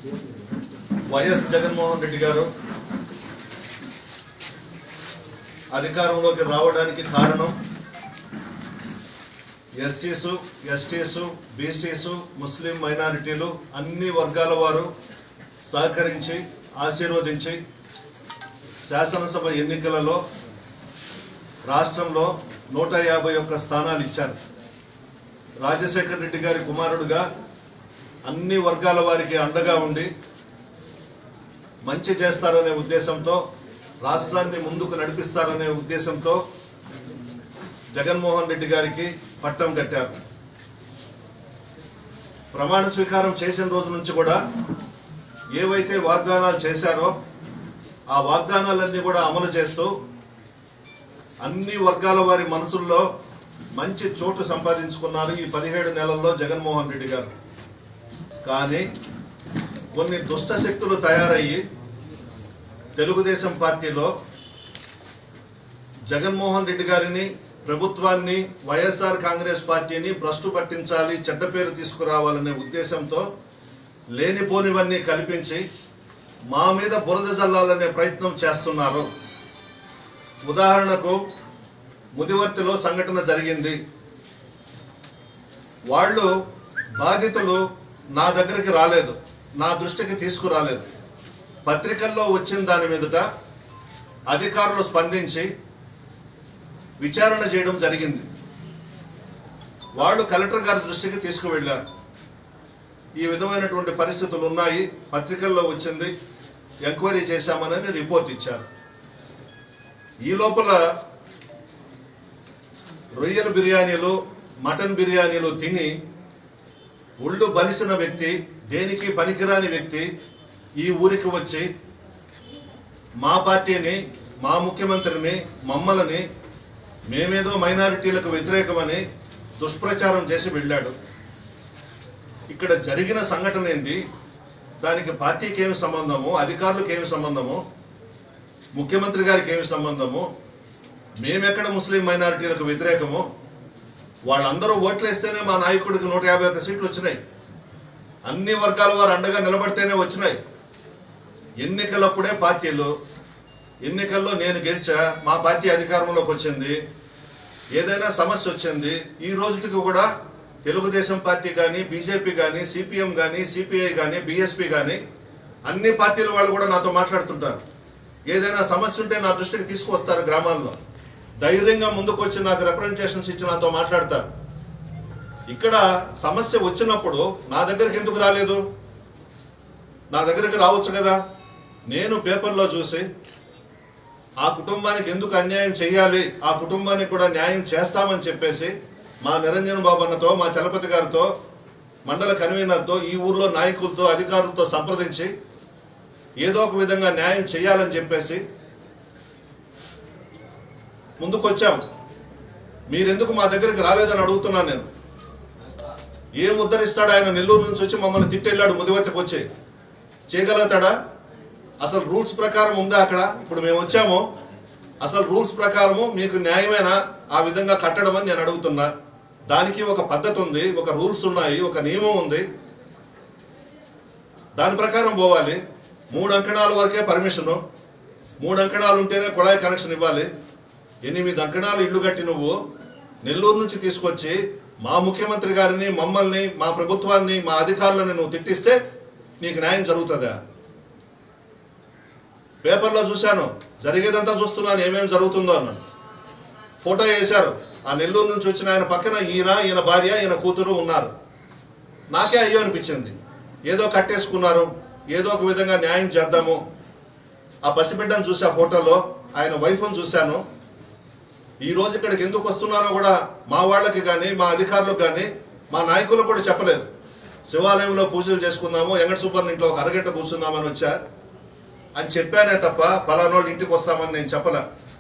YS Jaganmohan Reddy గారు అధికారంలోకి రావడానికి కారణం ఎస్సీసు ఎస్టీసు బీసీసు ముస్లిం మైనారిటీలు అన్ని వర్గాల వారు సహకరించి ఆశీర్వదించి శాసనసభ ఎన్నికలలో రాష్ట్రంలో నూట యాభై ఒక్క స్థానాలు ఇచ్చారు రాజశేఖర్ రెడ్డి గారి కుమారుడుగా అన్ని వర్గాల వారికి అండగా ఉండి మంచి చేస్తారనే ఉద్దేశంతో రాష్ట్రాన్ని ముందుకు నడిపిస్తారనే ఉద్దేశంతో జగన్మోహన్ రెడ్డి గారికి పట్టం కట్టారు ప్రమాణ స్వీకారం చేసిన రోజు నుంచి కూడా ఏవైతే వాగ్దానాలు చేశారో ఆ వాగ్దానాలన్నీ కూడా అమలు చేస్తూ అన్ని వర్గాల వారి మనసుల్లో మంచి చోటు సంపాదించుకున్నారు ఈ పదిహేడు నెలల్లో జగన్మోహన్ రెడ్డి గారు కానీ కొన్ని దుష్ట శక్తులు తయారయ్యి తెలుగుదేశం పార్టీలో జగన్మోహన్ రెడ్డి గారిని ప్రభుత్వాన్ని వైఎస్ఆర్ కాంగ్రెస్ పార్టీని భ్రష్టు పట్టించాలి చెడ్డ పేరు తీసుకురావాలనే ఉద్దేశంతో లేనిపోనివన్నీ కల్పించి మా మీద బురద జల్లాలనే ప్రయత్నం చేస్తున్నారు ఉదాహరణకు ముదివర్తిలో సంఘటన జరిగింది వాళ్ళు బాధితులు నా దగ్గరికి రాలేదు నా దృష్టికి తీసుకురాలేదు పత్రికల్లో వచ్చిన దాని మీదట అధికారులు స్పందించి విచారణ చేయడం జరిగింది వాళ్ళు కలెక్టర్ గారి దృష్టికి తీసుకువెళ్ళారు ఈ విధమైనటువంటి పరిస్థితులు ఉన్నాయి పత్రికల్లో వచ్చింది ఎంక్వైరీ చేశామని రిపోర్ట్ ఇచ్చారు ఈ లోపల రొయ్యల బిర్యానీలు మటన్ బిర్యానీలు తిని ఒళ్ళు బలిసిన వ్యక్తి దేనికి పనికిరాని వ్యక్తి ఈ ఊరికి వచ్చి మా పార్టీని మా ముఖ్యమంత్రిని మమ్మల్ని మేమేదో మైనారిటీలకు వ్యతిరేకమని దుష్ప్రచారం చేసి వెళ్ళాడు ఇక్కడ జరిగిన సంఘటన ఏంది దానికి పార్టీకి ఏమి సంబంధము అధికారులకు ఏమి సంబంధము ముఖ్యమంత్రి గారికి ఏమి సంబంధము మేమెక్కడ ముస్లిం మైనారిటీలకు వ్యతిరేకము వాళ్ళందరూ ఓట్లేస్తేనే మా నాయకుడికి నూట యాభై ఒక్క సీట్లు వచ్చినాయి అన్ని వర్గాల వారు అండగా నిలబడితేనే వచ్చినాయి ఎన్నికలప్పుడే పార్టీలు ఎన్నికల్లో నేను గెలిచా మా పార్టీ అధికారంలోకి వచ్చింది ఏదైనా సమస్య వచ్చింది ఈ రోజుకి కూడా తెలుగుదేశం పార్టీ కానీ బీజేపీ కానీ సిపిఎం కానీ సిపిఐ కానీ బీఎస్పీ కానీ అన్ని పార్టీల వాళ్ళు కూడా నాతో మాట్లాడుతుంటారు ఏదైనా సమస్య ఉంటే నా దృష్టికి తీసుకువస్తారు గ్రామాల్లో ధైర్యంగా ముందుకు వచ్చి నాకు రిప్రజెంటేషన్స్ ఇచ్చి నాతో మాట్లాడతారు ఇక్కడ సమస్య వచ్చినప్పుడు నా దగ్గరికి ఎందుకు రాలేదు నా దగ్గరికి రావచ్చు కదా నేను పేపర్లో చూసి ఆ కుటుంబానికి ఎందుకు అన్యాయం చేయాలి ఆ కుటుంబానికి కూడా న్యాయం చేస్తామని చెప్పేసి మా నిరంజన్ బాబు అన్నతో మా చలపతి గారితో మండల కన్వీనర్తో ఈ ఊర్లో నాయకులతో అధికారులతో సంప్రదించి ఏదో ఒక విధంగా న్యాయం చేయాలని చెప్పేసి ముందుకొచ్చాం మీరెందుకు మా దగ్గరికి రాలేదని అడుగుతున్నాను నేను ఏ ముద్రనిస్తాడు ఆయన నెల్లూరు నుంచి వచ్చి మమ్మల్ని తిట్టెళ్ళాడు ముదివత్తకు వచ్చి చేయగలుగుతాడా అసలు రూల్స్ ప్రకారం ఉందా అక్కడ ఇప్పుడు మేము వచ్చాము అసలు రూల్స్ ప్రకారము మీకు న్యాయమేనా ఆ విధంగా కట్టడం అని నేను అడుగుతున్నా దానికి ఒక పద్ధతి ఉంది ఒక రూల్స్ ఉన్నాయి ఒక నియమం ఉంది దాని ప్రకారం పోవాలి మూడు అంకణాల వరకే పర్మిషను మూడు అంకణాలు ఉంటేనే కుళాయి కనెక్షన్ ఇవ్వాలి ఎనిమిది అంకణాలు ఇల్లు కట్టి నువ్వు నెల్లూరు నుంచి తీసుకొచ్చి మా ముఖ్యమంత్రి గారిని మమ్మల్ని మా ప్రభుత్వాన్ని మా అధికారులను నువ్వు తిట్టిస్తే నీకు న్యాయం జరుగుతుందా పేపర్లో చూశాను జరిగేదంతా చూస్తున్నాను ఏమేమి జరుగుతుందో అన్నాను ఫోటో వేశారు ఆ నెల్లూరు నుంచి వచ్చిన ఆయన పక్కన ఈయన ఈయన భార్య ఈయన కూతురు ఉన్నారు నాకే అయ్యో అనిపించింది ఏదో కట్టేసుకున్నారు ఏదో ఒక విధంగా న్యాయం చేద్దాము ఆ పసిబిడ్డను చూసా ఫోటోలో ఆయన వైఫ్ను చూశాను ఈ రోజు ఇక్కడికి ఎందుకు వస్తున్నానో కూడా మా వాళ్ళకి కానీ మా అధికారులకు కానీ మా నాయకులకు కూడా చెప్పలేదు శివాలయంలో పూజలు చేసుకుందాము ఎంగట సుబ్బన్ ఇంట్లో ఒక అరగంట కూర్చుందామని వచ్చా అని చెప్పానే తప్ప పలానోళ్ళ ఇంటికి వస్తామని నేను చెప్పలే